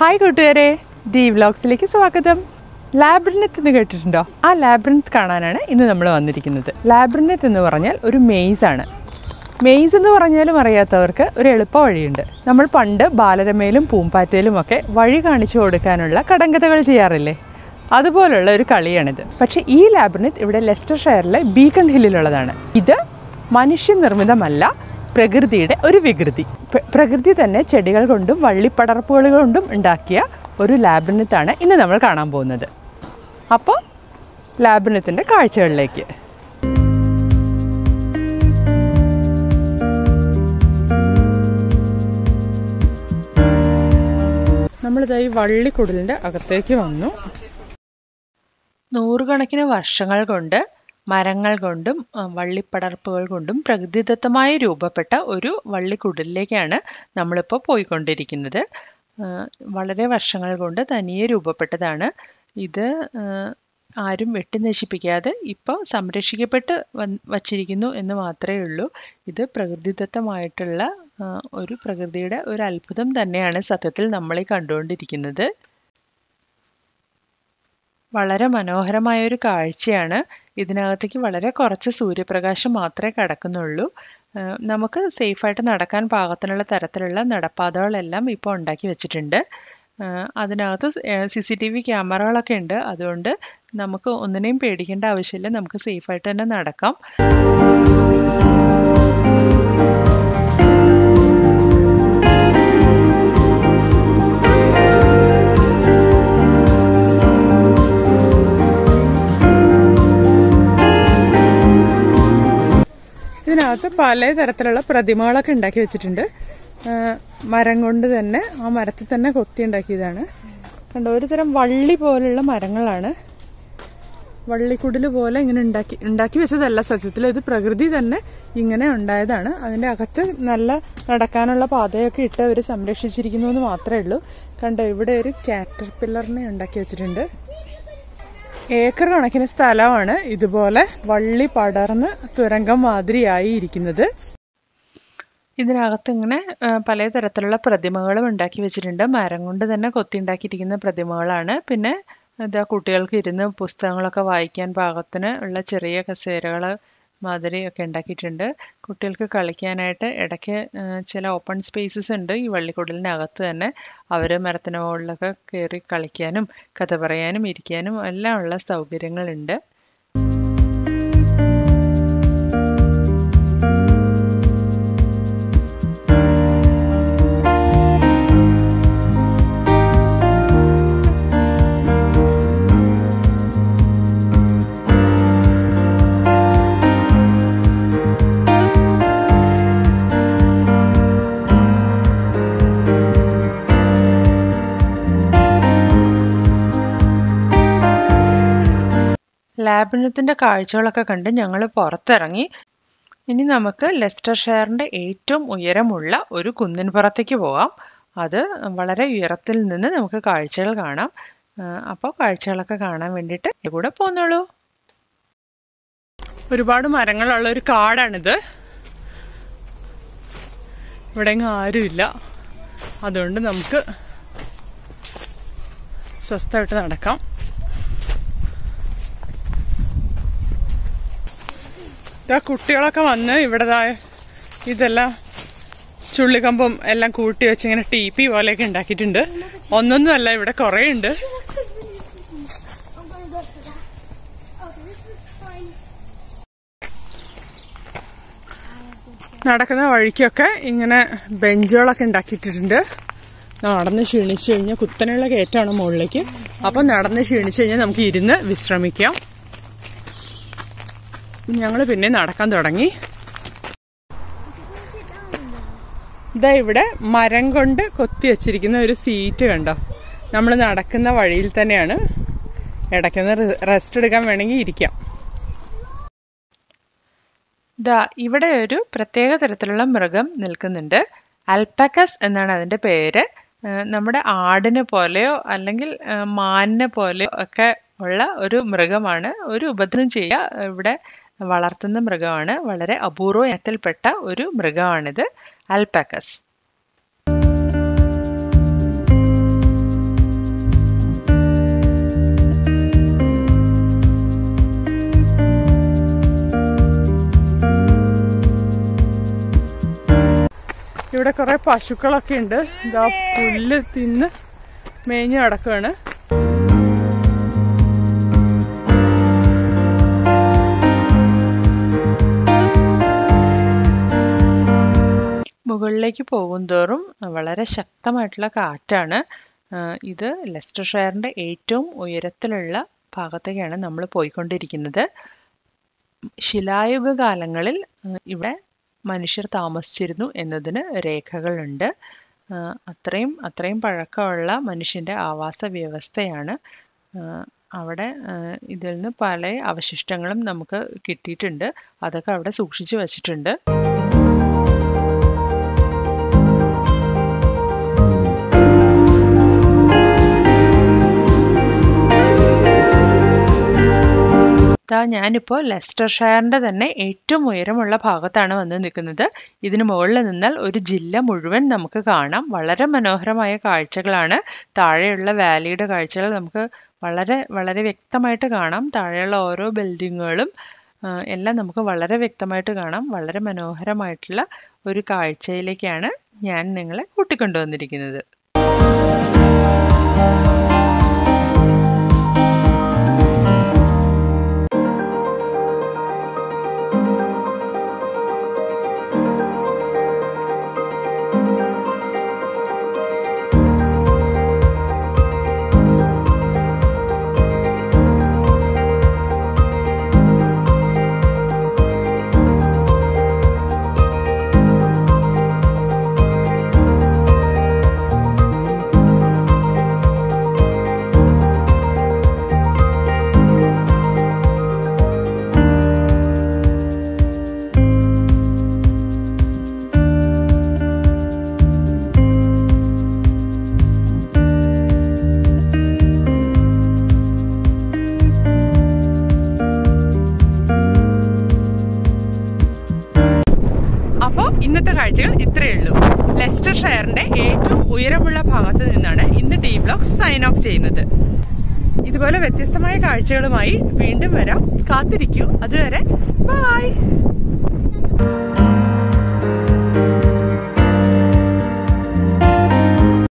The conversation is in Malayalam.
ഹായ് കൂട്ടുകാരെ ഡി വ്ലോഗ്സിലേക്ക് സ്വാഗതം ലാബ്രിനത്ത് എന്ന് കേട്ടിട്ടുണ്ടോ ആ ലാബ്രിനത്ത് കാണാനാണ് ഇന്ന് നമ്മൾ വന്നിരിക്കുന്നത് ലാബ്രിനത്ത് എന്ന് പറഞ്ഞാൽ ഒരു മെയ്സ് ആണ് മെയ്സ് എന്ന് പറഞ്ഞാലും അറിയാത്തവർക്ക് ഒരു എളുപ്പ വഴിയുണ്ട് നമ്മൾ പണ്ട് ബാലരമയിലും പൂമ്പാറ്റയിലും ഒക്കെ വഴി കാണിച്ചു കൊടുക്കാനുള്ള കടങ്കഥകൾ ചെയ്യാറില്ലേ അതുപോലുള്ള ഒരു കളിയാണിത് പക്ഷേ ഈ ലാബ്രിനത്ത് ഇവിടെ ലെസ്റ്റർ ഷെയറിലെ ബീക്കൺ ഹില്ലിലുള്ളതാണ് ഇത് മനുഷ്യനിർമ്മിതമല്ല പ്രകൃതിയുടെ ഒരു വികൃതി പ്ര- പ്രകൃതി തന്നെ ചെടികൾ കൊണ്ടും വള്ളിപ്പടർപ്പുകൾ കൊണ്ടും ഉണ്ടാക്കിയ ഒരു ലാബിനത്താണ് ഇന്ന് നമ്മൾ കാണാൻ പോകുന്നത് അപ്പോൾ ലാബിനത്തിൻ്റെ കാഴ്ചകളിലേക്ക് നമ്മളിത് ഈ വള്ളിക്കുടലിൻ്റെ അകത്തേക്ക് വന്നു നൂറുകണക്കിന് വർഷങ്ങൾ കൊണ്ട് മരങ്ങൾ കൊണ്ടും ആ, വള്ളിപ്പടർപ്പുകൾ കൊണ്ടും പ്രകൃതിദത്തമായി രൂപപ്പെട്ട ഒരു വള്ളിക്കുടലിലേക്കാണ് നമ്മളിപ്പോൾ പോയിക്കൊണ്ടിരിക്കുന്നത് ആ, വളരെ വർഷങ്ങൾ കൊണ്ട് തനിയെ രൂപപ്പെട്ടതാണ് ഇത് ആ, ആരും വെട്ടി നശിപ്പിക്കാതെ ഇപ്പോൾ സംരക്ഷിക്കപ്പെട്ട് വന്ന് വച്ചിരിക്കുന്നു എന്ന് മാത്രമേ ഉള്ളൂ ഇത് പ്രകൃതിദത്തമായിട്ടുള്ള ആ, ഒരു പ്രകൃതിയുടെ ഒരു അത്ഭുതം തന്നെയാണ് സത്യത്തിൽ നമ്മളീ കണ്ടുകൊണ്ടിരിക്കുന്നത് വളരെ മനോഹരമായ ഒരു കാഴ്ചയാണ് ഇതിനകത്തേക്ക് വളരെ കുറച്ച് സൂര്യപ്രകാശം മാത്രമേ കടക്കുന്നുള്ളൂ ആ, നമുക്ക് സേഫായിട്ട് നടക്കാൻ പാകത്തിനുള്ള തരത്തിലുള്ള നടപ്പാതകളെല്ലാം ഇപ്പോൾ ഉണ്ടാക്കി വെച്ചിട്ടുണ്ട് ആ, അതിനകത്ത് സി സി ടി വി ക്യാമറകളൊക്കെ ഉണ്ട് അതുകൊണ്ട് നമുക്ക് ഒന്നിനെയും പേടിക്കേണ്ട ആവശ്യമില്ല നമുക്ക് സേഫായിട്ട് തന്നെ നടക്കാം ഇതിനകത്ത് പല തരത്തിലുള്ള പ്രതിമകളൊക്കെ ഉണ്ടാക്കി വെച്ചിട്ടുണ്ട് ആ, മരം കൊണ്ട് തന്നെ ആ മരത്തിൽ തന്നെ കൊത്തി ഉണ്ടാക്കിയതാണ് കണ്ടോ ഒരു തരം വള്ളി പോലുള്ള മരങ്ങളാണ് വള്ളിക്കുടില് പോലെ ഇങ്ങനെ ഉണ്ടാക്കി ഉണ്ടാക്കി വെച്ചതല്ല സത്യത്തിൽ ഇത് പ്രകൃതി തന്നെ ഇങ്ങനെ ഉണ്ടായതാണ് അതിന്റെ അകത്ത് നല്ല നടക്കാനുള്ള പാതയൊക്കെ ഇട്ട് അവർ സംരക്ഷിച്ചിരിക്കുന്നു എന്ന് മാത്രമേ ഉള്ളൂ കണ്ടോ ഇവിടെ ഒരു കാറ്റർ പില്ലറിനെ ഉണ്ടാക്കി വെച്ചിട്ടുണ്ട് ഏക്കർ കണക്കിന് സ്ഥലമാണ് ഇതുപോലെ വള്ളി പടർന്ന് തുരങ്കം മാതിരിയായി ഇരിക്കുന്നത് ഇതിനകത്ത് ഇങ്ങനെ ആ, പല തരത്തിലുള്ള പ്രതിമകളും ഉണ്ടാക്കി വെച്ചിട്ടുണ്ട് മരം കൊണ്ട് തന്നെ കൊത്തി ഉണ്ടാക്കിയിരിക്കുന്ന പ്രതിമകളാണ് പിന്നെ ഇതാ കുട്ടികൾക്ക് ഇരുന്ന് പുസ്തകങ്ങളൊക്കെ വായിക്കാൻ പാകത്തിന് ഉള്ള ചെറിയ കസേരകൾ മാതിരി ഒക്കെ ഉണ്ടാക്കിയിട്ടുണ്ട് കുട്ടികൾക്ക് കളിക്കാനായിട്ട് ഇടയ്ക്ക് ആ, ചില ഓപ്പൺ സ്പേസസ് ഉണ്ട് ഈ വള്ളിക്കുടലിനകത്ത് തന്നെ അവർ മരത്തിന് മുകളിലൊക്കെ കയറി കളിക്കാനും കഥ പറയാനും ഇരിക്കാനും എല്ലാം ഉള്ള സൗകര്യങ്ങളുണ്ട് ലാബിനത്തിൻ്റെ കാഴ്ചകളൊക്കെ കണ്ട് ഞങ്ങൾ പുറത്തിറങ്ങി ഇനി നമുക്ക് ലെസ്റ്റർ ഷെയറിൻ്റെ ഏറ്റവും ഉയരമുള്ള ഒരു കുന്നിൻപുറത്തേക്ക് പോകാം അത് വളരെ ഉയരത്തിൽ നിന്ന് നമുക്ക് കാഴ്ചകൾ കാണാം അപ്പോൾ കാഴ്ചകളൊക്കെ കാണാൻ വേണ്ടിയിട്ട് കൂടെ പോന്നോളൂ ഒരുപാട് മരങ്ങളുള്ള ഒരു കാടാണിത് ഇവിടെ എങ്ങും ആരുമില്ല അതുകൊണ്ട് നമുക്ക് സ്വസ്ഥമായിട്ട് നടക്കാം ഇതാ കുട്ടികളൊക്കെ വന്ന് ഇവിടെ ദാ ഇതെല്ലാം ചുള്ളിക്കമ്പും എല്ലാം കൂട്ടി വെച്ച് ഇങ്ങനെ ടി പി പോലെയൊക്കെ ഉണ്ടാക്കിയിട്ടുണ്ട് ഒന്നൊന്നും അല്ല ഇവിടെ കുറേ ഉണ്ട് നടക്കുന്ന വഴിക്കൊക്കെ ഇങ്ങനെ ബെഞ്ചുകളൊക്കെ ഉണ്ടാക്കിയിട്ടിട്ടുണ്ട് നടന്ന് ക്ഷീണിച്ചു കഴിഞ്ഞാൽ കുത്തനെയുള്ള കയറ്റാണ് മുകളിലേക്ക് അപ്പം നടന്ന് ക്ഷീണിച്ചു കഴിഞ്ഞാൽ നമുക്ക് ഇരുന്ന് വിശ്രമിക്കാം ഞങ്ങൾ പിന്നെ നടക്കാൻ തുടങ്ങി ഇതാ ഇവിടെ മരം കൊണ്ട് കൊത്തി വെച്ചിരിക്കുന്ന ഒരു സീറ്റ് കണ്ടോ നമ്മൾ നടക്കുന്ന വഴിയിൽ തന്നെയാണ് ഇടയ്ക്കൊന്ന് റെസ്റ്റ് എടുക്കാൻ വേണമെങ്കിൽ ഇരിക്കാം ദാ ഇവിടെ ഒരു പ്രത്യേക തരത്തിലുള്ള മൃഗം നിൽക്കുന്നുണ്ട് അൽപ്പക്കസ് എന്നാണ് അതിന്റെ പേര് ഏഹ് നമ്മുടെ ആടിനെ പോലെയോ അല്ലെങ്കിൽ ഏഹ് മാനിനെ പോലെയോ ഒക്കെ ഉള്ള ഒരു മൃഗമാണ് ഒരു ഉപദ്രവം ചെയ്യുക ഇവിടെ വളർത്തുന്ന മൃഗമാണ് വളരെ അപൂർവ ഇനത്തിൽപ്പെട്ട ഒരു മൃഗമാണിത് അൽപാക്കസ് ഇവിടെ കുറെ പശുക്കളൊക്കെ ഉണ്ട് ഇതാ പുല്ല് തിന്ന് മേഞ്ഞു കിടക്കുകയാണ് മുകളിലേക്ക് പോകും തോറും വളരെ ശക്തമായിട്ടുള്ള കാറ്റാണ് ആ, ഇത് ലെസ്റ്റർ ഷെയറിന്റെ ഏറ്റവും ഉയരത്തിലുള്ള ഭാഗത്തേക്കാണ് നമ്മൾ പോയിക്കൊണ്ടിരിക്കുന്നത് ശിലായുഗ കാലങ്ങളിൽ ആ, ഇവിടെ മനുഷ്യർ താമസിച്ചിരുന്നു എന്നതിന് രേഖകളുണ്ട് ആ, അത്രയും അത്രയും പഴക്കമുള്ള മനുഷ്യന്റെ ആവാസ വ്യവസ്ഥയാണ് ആ, അവിടെ ആ, ഇതിൽ നിന്ന് പല അവശിഷ്ടങ്ങളും നമുക്ക് കിട്ടിയിട്ടുണ്ട് അതൊക്കെ അവിടെ സൂക്ഷിച്ചു വച്ചിട്ടുണ്ട് ദാ ഞാനിപ്പോൾ ലെസ്റ്റർ ഷെയറിന്റെ തന്നെ ഏറ്റവും ഉയരമുള്ള ഭാഗത്താണ് വന്ന് നിൽക്കുന്നത് ഇതിന് മുകളിൽ നിന്നാൽ ഒരു ജില്ല മുഴുവൻ നമുക്ക് കാണാം വളരെ മനോഹരമായ കാഴ്ചകളാണ് താഴെയുള്ള വാലിയുടെ കാഴ്ചകൾ നമുക്ക് വളരെ വളരെ വ്യക്തമായിട്ട് കാണാം താഴെയുള്ള ഓരോ ബിൽഡിങ്ങുകളും ആ, എല്ലാം നമുക്ക് വളരെ വ്യക്തമായിട്ട് കാണാം വളരെ മനോഹരമായിട്ടുള്ള ഒരു കാഴ്ചയിലേക്കാണ് ഞാൻ നിങ്ങളെ കൂട്ടിക്കൊണ്ടുവന്നിരിക്കുന്നത് അപ്പോൾ ഇന്നത്തെ കാഴ്ചകൾ ഇത്രയേ ഉള്ളൂ ലെസ്റ്റർ ഷെയറിന്റെ ഏറ്റവും ഉയരമുള്ള ഭാഗത്ത് നിന്നാണ് ഇന്ന് ഡി ബ്ലോക്ക് സൈൻ ഓഫ് ചെയ്യുന്നത് ഇതുപോലെ വ്യത്യസ്തമായ കാഴ്ചകളുമായി വീണ്ടും വരാം കാത്തിരിക്കൂ അതുവരെ ബൈ